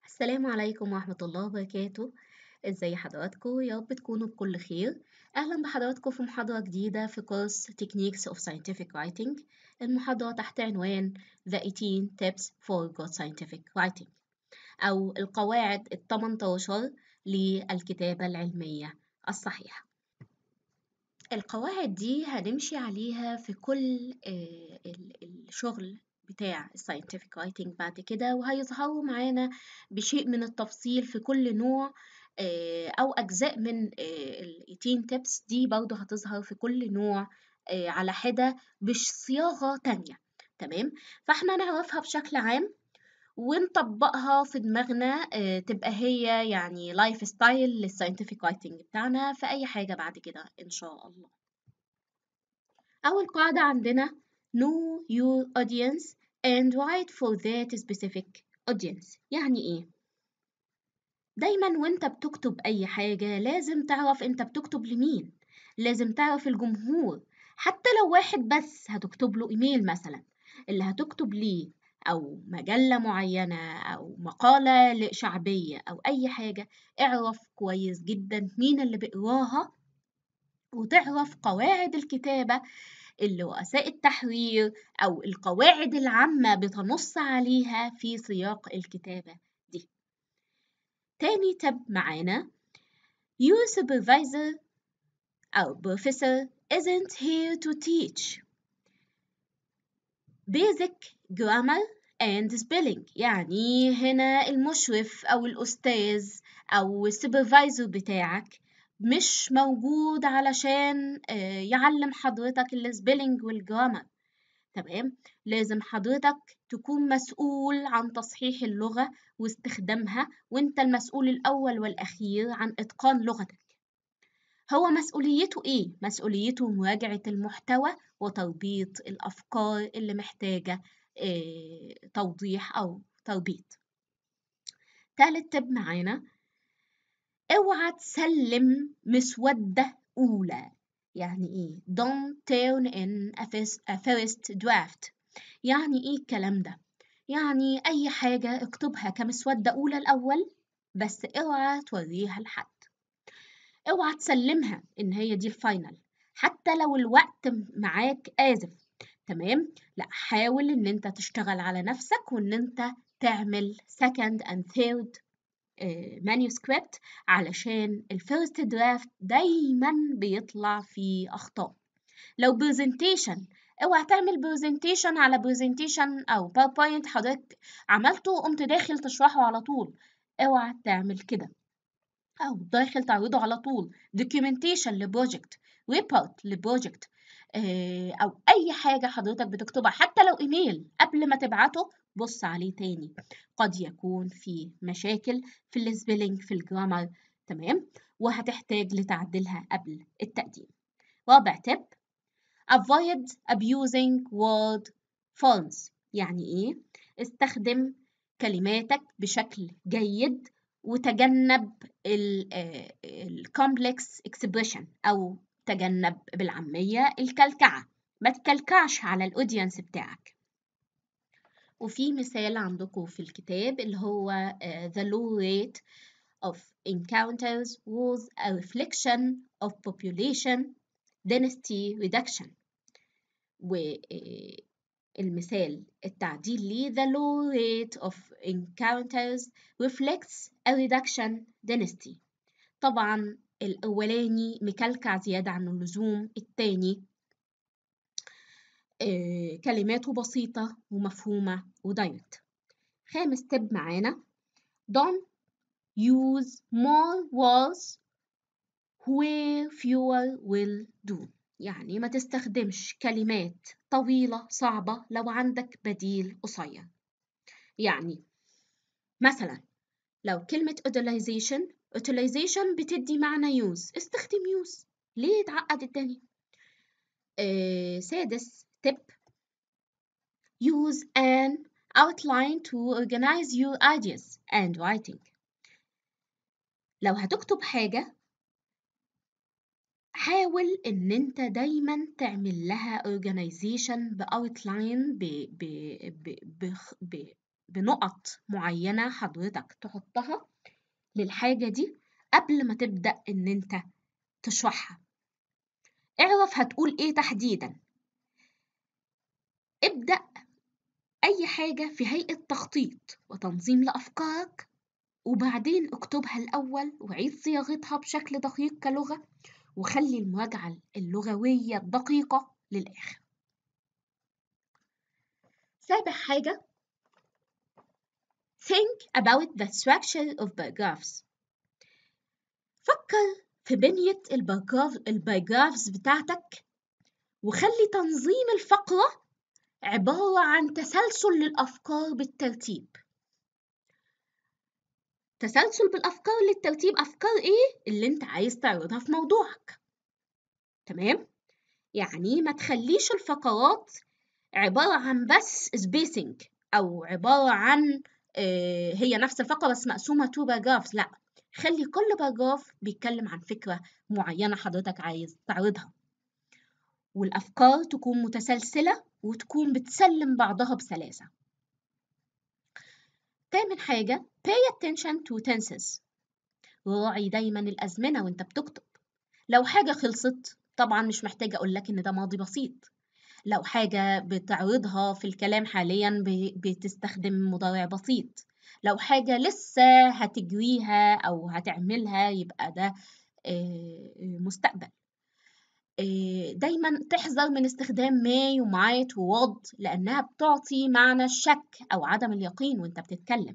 السلام عليكم ورحمة الله وبركاته ازي حضراتكم يا رب تكونوا بكل خير اهلا بحضراتكم في محاضرة جديدة في كورس Techniques of Scientific Writing المحاضرة تحت عنوان The 18 Tips for Good Scientific Writing أو القواعد ال 18 للكتابة العلمية الصحيحة القواعد دي هنمشي عليها في كل آه، ال- الشغل بتاع الساينتفك رايتنج بعد كده وهيظهروا معانا بشيء من التفصيل في كل نوع آه، أو أجزاء من ال 18 tips دي برضه هتظهر في كل نوع آه، على حدة بصياغة تانية تمام فاحنا نعرفها بشكل عام ونطبقها في دماغنا آه، تبقى هي يعني لايف ستايل للساينتفك رايتنج بتاعنا في أي حاجة بعد كده إن شاء الله أول قاعدة عندنا know your audience and write for that specific audience يعني إيه؟ دايما وانت بتكتب أي حاجة لازم تعرف انت بتكتب لمين لازم تعرف الجمهور حتى لو واحد بس هتكتب له إيميل مثلا اللي هتكتب ليه أو مجلة معينة أو مقالة شعبية أو أي حاجة اعرف كويس جدا مين اللي بيقراها وتعرف قواعد الكتابة اللي رؤساء التحرير أو القواعد العامة بتنص عليها في سياق الكتابة دي تاني تب معانا Your supervisor أو professor isn't here to teach basic grammar and spelling يعني هنا المشرف أو الأستاذ أو السوبرفايزر بتاعك مش موجود علشان آه، يعلم حضرتك السبيلنج والجرامر تمام لازم حضرتك تكون مسؤول عن تصحيح اللغة واستخدامها وانت المسؤول الأول والأخير عن إتقان لغتك هو مسؤوليته إيه؟ مسؤوليته مراجعة المحتوى وتربيط الأفكار اللي محتاجة آه، توضيح أو تربيط تالت تب معانا اوعى تسلم مسودة أولى يعني إيه؟ don't turn in a first, a first draft يعني إيه الكلام ده؟ يعني أي حاجة اكتبها كمسودة أولى الأول بس اوعى توريها لحد اوعى تسلمها إن هي دي الفاينل حتى لو الوقت معاك آزف تمام؟ لا حاول إن أنت تشتغل على نفسك وإن أنت تعمل second and third مانيوسكريبت علشان الفيرست درافت دايما بيطلع فيه أخطاء لو برزنتيشن اوعى تعمل برزنتيشن على برزنتيشن او باوربوينت حضرتك عملته وقمت داخل تشرحه على طول اوعى تعمل كده او داخل تعرضه على طول دوكيومنتيشن لبروجكت ريبورت لبروجكت او اي حاجه حضرتك بتكتبها حتى لو ايميل قبل ما تبعته بص عليه تاني قد يكون في مشاكل في السبيلنج في الجرامر تمام وهتحتاج لتعديلها قبل التقديم رابع تip avoid abusing word forms يعني ايه استخدم كلماتك بشكل جيد وتجنب ال complex expression او تجنب بالعامية الكلكعة ما تكلكعش على الاودينس بتاعك وفي مثال عندكم في الكتاب اللي هو uh, the low rate of encounters was a reflection of population density reduction والمثال التعديل ليه the low rate of encounters reflects a reduction density طبعا الأولاني مكلكع زيادة عن اللزوم التاني آه، كلماته بسيطة ومفهومة ودايركت خامس تب معانا don't use more words where fewer will do يعني ما تستخدمش كلمات طويلة صعبة لو عندك بديل قصير يعني مثلا لو كلمة utilization utilization بتدي معنى use استخدم use ليه تعقد الدنيا آه سادس tip use an outline to organize your ideas and writing لو هتكتب حاجة حاول إن أنت دايما تعمل لها organization بأوتلاين ب ب ب ب ب بنقط معينة حضرتك تحطها للحاجة دي قبل ما تبدأ إن أنت تشرحها اعرف هتقول إيه تحديداً ابدأ أي حاجة في هيئة تخطيط وتنظيم لأفكارك وبعدين اكتبها الأول وعيد صياغتها بشكل دقيق كلغة وخلي المراجعة اللغوية الدقيقة للآخر سابع حاجة think about the structure of paragraphs فكر في بنية الباراجرافز بتاعتك وخلي تنظيم الفقرة عبارة عن تسلسل للأفكار بالترتيب تسلسل بالأفكار للترتيب أفكار إيه اللي أنت عايز تعرضها في موضوعك تمام؟ يعني ما تخليش الفقرات عبارة عن بس سبيسنج أو عبارة عن آه هي نفس الفقرة بس مقسومة تو باراجرافز لأ خلي كل باراجراف بيتكلم عن فكرة معينة حضرتك عايز تعرضها والأفكار تكون متسلسلة وتكون بتسلم بعضها بسلاسة تامن حاجة pay attention to tenses راعي دايما الأزمنة وانت بتكتب لو حاجة خلصت طبعا مش محتاجة أقول لك إن ده ماضي بسيط لو حاجة بتعرضها في الكلام حاليا بتستخدم مضارع بسيط لو حاجة لسه هتجريها أو هتعملها يبقى ده مستقبل دايما تحذر من استخدام may وmight وwould لأنها بتعطي معنى الشك أو عدم اليقين وانت بتتكلم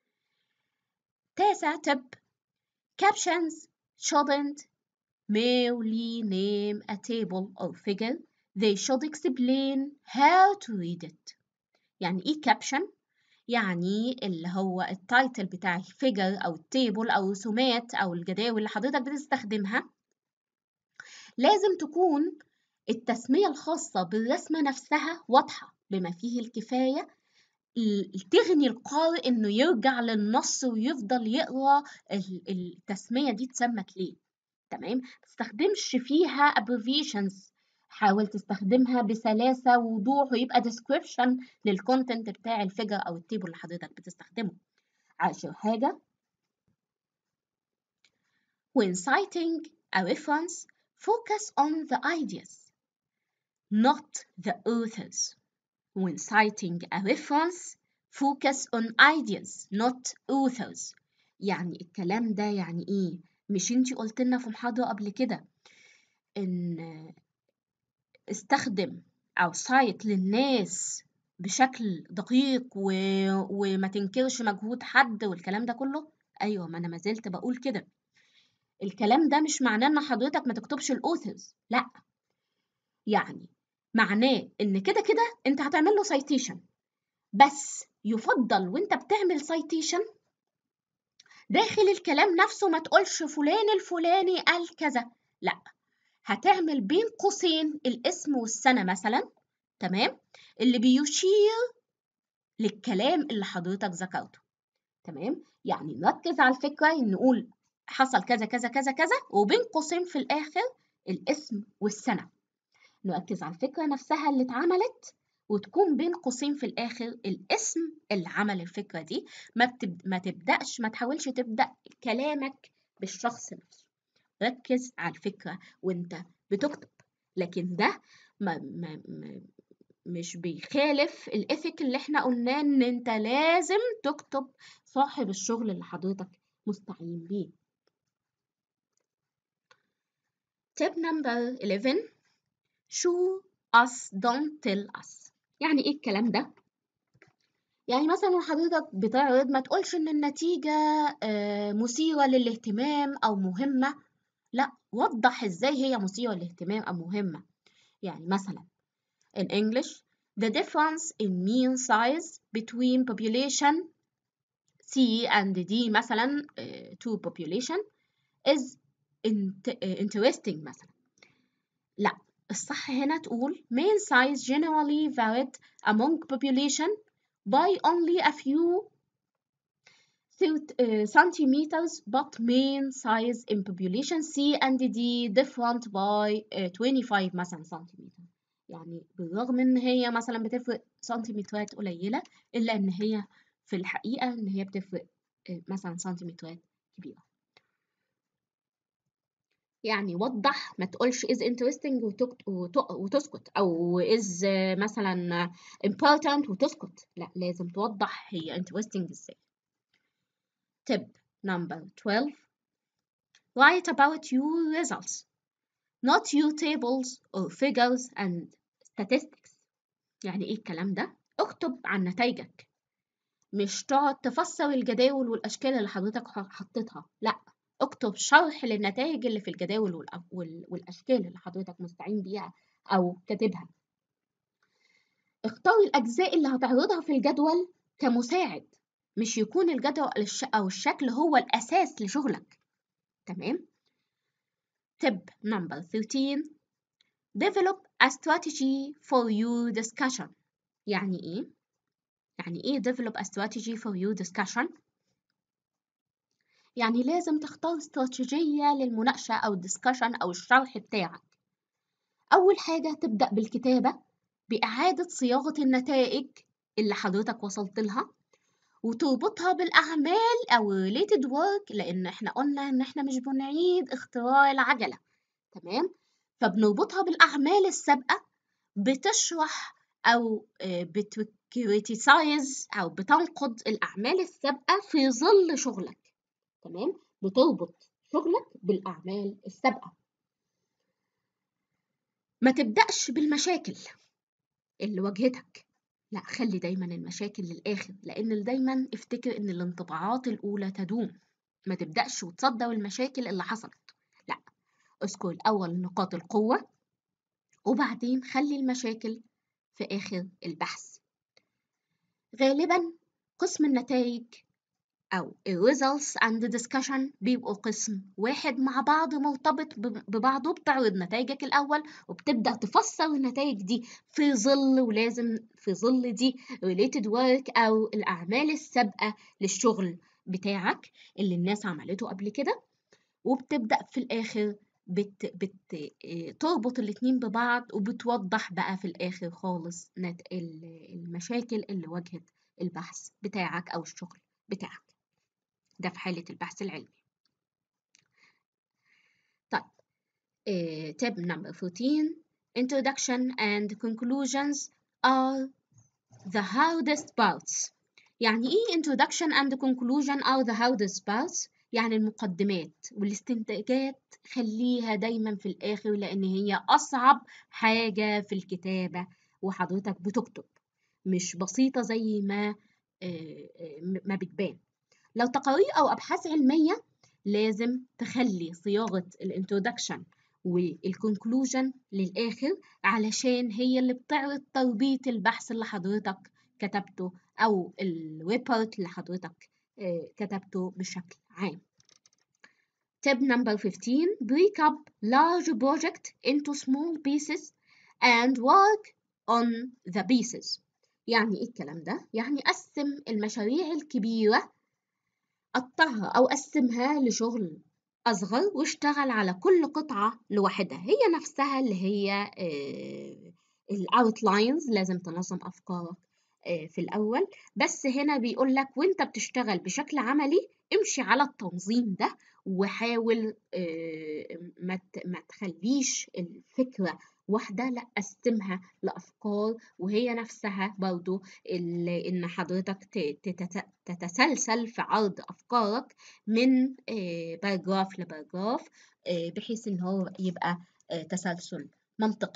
تاسع تب captions shouldn't merely name a table or figure they should explain how to read it يعني ايه caption يعني اللي هو التايتل بتاع الفيجر او التيبل او الرسومات او الجداول اللي حضرتك بتستخدمها لازم تكون التسمية الخاصة بالرسمة نفسها واضحة بما فيه الكفاية تغني القارئ إنه يرجع للنص ويفضل يقرأ التسمية دي اتسمت ليه تمام تستخدمش فيها abbreviations حاول تستخدمها بسلاسة ووضوح ويبقى description للكونتنت بتاع الفيجر أو التيبل اللي حضرتك بتستخدمه عاشر حاجة when citing a reference focus on the ideas not the authors when citing a reference focus on ideas not authors يعني الكلام ده يعني ايه مش انتي قلت لنا في محاضرة قبل كده ان استخدم او سايت للناس بشكل دقيق و... وما تنكرش مجهود حد والكلام ده كله ايوه ما انا ما زلت بقول كده الكلام ده مش معناه ان حضرتك ما تكتبش الاوثرز لا يعني معناه ان كده كده انت هتعمل له سايتيشن بس يفضل وانت بتعمل سايتيشن داخل الكلام نفسه ما تقولش فلان الفلاني قال كذا لا هتعمل بين قوسين الاسم والسنة مثلا تمام اللي بيشير للكلام اللي حضرتك ذكرته تمام يعني نركز على الفكرة نقول حصل كذا كذا كذا كذا وبين قوسين في الآخر الاسم والسنة نركز على الفكرة نفسها اللي اتعملت وتكون بين قوسين في الآخر الاسم اللي عمل الفكرة دي ما, بتب... ما تبدأش ما تحاولش تبدأ كلامك بالشخص نفسه ركز على الفكرة وانت بتكتب لكن ده ما, ما, ما مش بيخالف الإثيك اللي احنا قلناه ان انت لازم تكتب صاحب الشغل اللي حضرتك مستعين بيه Tip number 11 show us don't tell us يعني ايه الكلام ده؟ يعني مثلا حضرتك بتعرض ما تقولش ان النتيجة مثيرة للاهتمام او مهمة لا وضح ازاي هي مثيرة للاهتمام او مهمة يعني مثلا in English the difference in mean size between population C and D مثلا uh, two population is interesting مثلا لا الصح هنا تقول mean size generally varied among population by only a few centimeters but mean size in population C and D different by 25 مثلا سنتيمتر يعني بالرغم ان هي مثلا بتفرق سنتيمترات قليلة الا ان هي في الحقيقة إن هي بتفرق آه، مثلا سنتيمترات كبيرة يعني وضح ما تقولش is interesting وتك- وت- وتسكت أو is آه، مثلا important وتسكت لا لازم توضح هي interesting ازاي tip number 12 write about your results not your tables or figures and statistics يعني ايه الكلام ده اكتب عن نتائجك مش تقعد تفسر الجداول والاشكال اللي حضرتك ح- حطيتها لا اكتب شرح للنتائج اللي في الجداول والأ- وال- والاشكال اللي حضرتك مستعين بيها او كاتبها اختار الاجزاء اللي هتعرضها في الجدول كمساعد مش يكون الجدول الش- او الشكل هو الاساس لشغلك تمام tip number 13 develop a strategy for your discussion يعني ايه يعني ايه develop a strategy for your discussion يعني لازم تختار استراتيجية للمناقشة أو الدسكشن أو الشرح بتاعك أول حاجة تبدأ بالكتابة بإعادة صياغة النتائج اللي حضرتك وصلت لها وتربطها بالأعمال أو related work لأن إحنا قلنا إن إحنا مش بنعيد اختراع العجلة تمام فبنربطها بالأعمال السابقة بتشرح أو بتكريتيسايز أو بتنقد الأعمال السابقة في ظل شغلك تمام بتربط شغلك بالأعمال السابقة ما تبدأش بالمشاكل اللي واجهتك لا خلي دايما المشاكل للآخر لأن دايما افتكر إن الانطباعات الأولى تدوم ما تبدأش وتصدر المشاكل اللي حصلت لا اذكر الأول نقاط القوة وبعدين خلي المشاكل في آخر البحث غالبا قسم النتائج أو ال results and discussion بيبقوا قسم واحد مع بعض مرتبط ب- ببعضه بتعرض نتائجك الأول وبتبدأ تفسر النتائج دي في ظل ولازم في ظل دي related work أو الأعمال السابقة للشغل بتاعك اللي الناس عملته قبل كده وبتبدأ في الآخر بت بت آه، تربط الاتنين ببعض وبتوضح بقى في الآخر خالص نت ال- المشاكل اللي واجهت البحث بتاعك أو الشغل بتاعك ده في حالة البحث العلمي طيب آه، tip number 14 introduction and conclusions are the hardest parts يعني ايه introduction and conclusion are the hardest parts يعني المقدمات والاستنتاجات خليها دايما في الآخر لأن هي أصعب حاجة في الكتابة وحضرتك بتكتب مش بسيطة زي ما آه، آه، ما بتبان لو تقارير أو أبحاث علمية لازم تخلي صياغة الانترودكشن والكونكلوجن للآخر علشان هي اللي بتعرض تربية البحث اللي حضرتك كتبته أو الريبورت اللي حضرتك آه، كتبته بشكل عام. Tip number 15 break up large project into small pieces and work on the pieces. يعني إيه الكلام ده؟ يعني قسم المشاريع الكبيرة قطعها أو قسمها لشغل أصغر واشتغل على كل قطعة لوحدها هي نفسها اللي هي الأوتلاينز لازم تنظم أفكارك آه، في الأول بس هنا بيقول لك وأنت بتشتغل بشكل عملي امشي على التنظيم ده وحاول آه، ما ت- ما تخليش الفكرة واحدة لا قسمها لأفكار وهي نفسها برضو ال- إن حضرتك ت- تتت- تتسلسل في عرض أفكارك من آه، باراجراف لباراجراف آه، بحيث إن هو يبقى آه، تسلسل منطقي.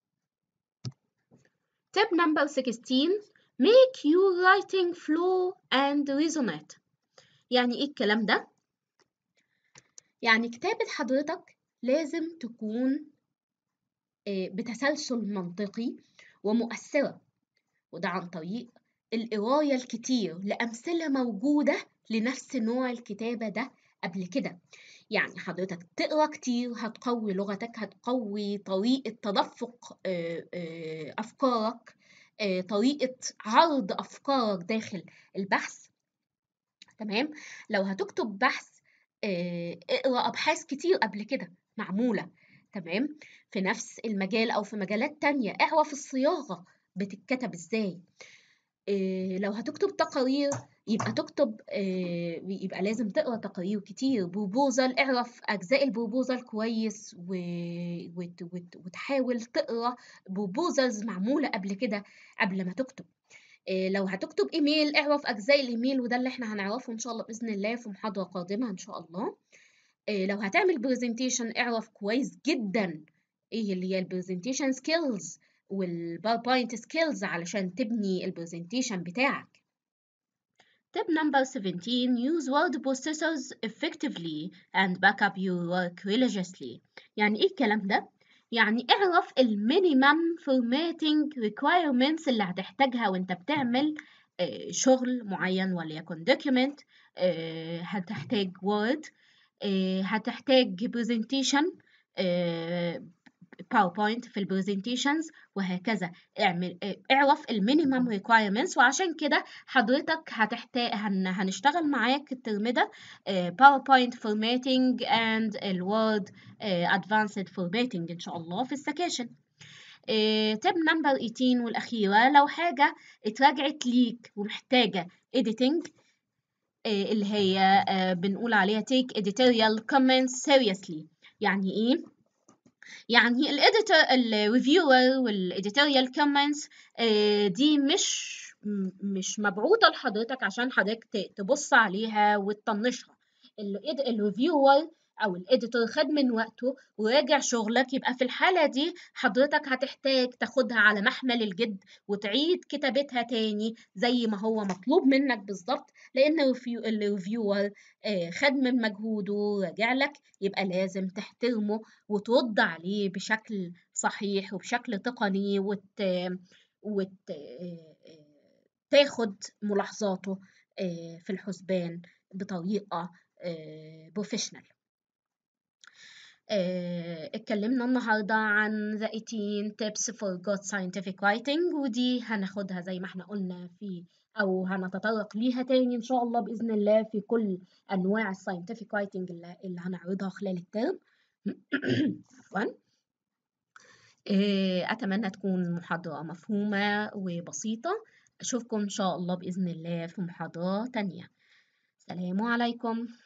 Tip number 16 make your writing flow and resonate يعني إيه الكلام ده؟ يعني كتابة حضرتك لازم تكون آه، بتسلسل منطقي ومؤثرة وده عن طريق القراية الكتير لأمثلة موجودة لنفس نوع الكتابة ده قبل كده يعني حضرتك تقرا كتير هتقوي لغتك هتقوي طريقة تدفق آه، آه، أفكارك آه، طريقة عرض أفكارك داخل البحث تمام لو هتكتب بحث آه، اقرا أبحاث كتير قبل كده معمولة تمام في نفس المجال أو في مجالات تانية اعرف الصياغة بتتكتب ازاي إيه لو هتكتب تقارير يبقى تكتب إيه يبقى لازم تقرا تقارير كتير بروبوزال اعرف اجزاء البروبوزال كويس و... وت... وت... وتحاول تقرا بروبوزالز معموله قبل كده قبل ما تكتب إيه لو هتكتب ايميل اعرف اجزاء الايميل وده اللي احنا هنعرفه ان شاء الله باذن الله في محاضره قادمه ان شاء الله إيه لو هتعمل برزنتيشن اعرف كويس جدا ايه اللي هي البرزنتيشن سكيلز والباوربوينت سكيلز علشان تبني البرزنتيشن بتاعك Tip number 17 use word processors effectively and back up your work religiously يعني ايه الكلام ده؟ يعني اعرف المينيمم formatting requirements اللي هتحتاجها وانت بتعمل شغل معين وليكن document هتحتاج word هتحتاج presentation باوربوينت في البرزنتيشنز وهكذا اعمل اعرف المينيمم ريكوايرمنتس وعشان كده حضرتك هتحتاج هن... هنشتغل معاك الترم ده باوربوينت فورماتنج اند الوورد ادفانسد فورماتنج ان شاء الله في السكاشن تيب نمبر 18 والاخيره لو حاجه اتراجعت ليك ومحتاجه editing اللي هي بنقول عليها take editorial comments seriously يعني ايه يعني الاديتور الريفيور والاديتوريال كومنتس دي مش مش مبعوثه لحضرتك عشان حضرتك تبص عليها وتطنشها الريفيور او الاديتور خد من وقته وراجع شغلك يبقى في الحاله دي حضرتك هتحتاج تاخدها على محمل الجد وتعيد كتابتها تاني زي ما هو مطلوب منك بالظبط لان الريفيور خد من مجهوده وراجع لك يبقى لازم تحترمه وترد عليه بشكل صحيح وبشكل تقني وت... وت... تاخد ملاحظاته في الحسبان بطريقه بروفيشنال اتكلمنا النهاردة عن the 18 tips for good scientific writing ودي هناخدها زي ما احنا قلنا في أو هنتطرق ليها تاني إن شاء الله بإذن الله في كل أنواع الساينتفك رايتنج اللي, اللي هنعرضها خلال الترم عفوا أتمنى تكون محاضرة مفهومة وبسيطة أشوفكم إن شاء الله بإذن الله في محاضرة تانية سلام عليكم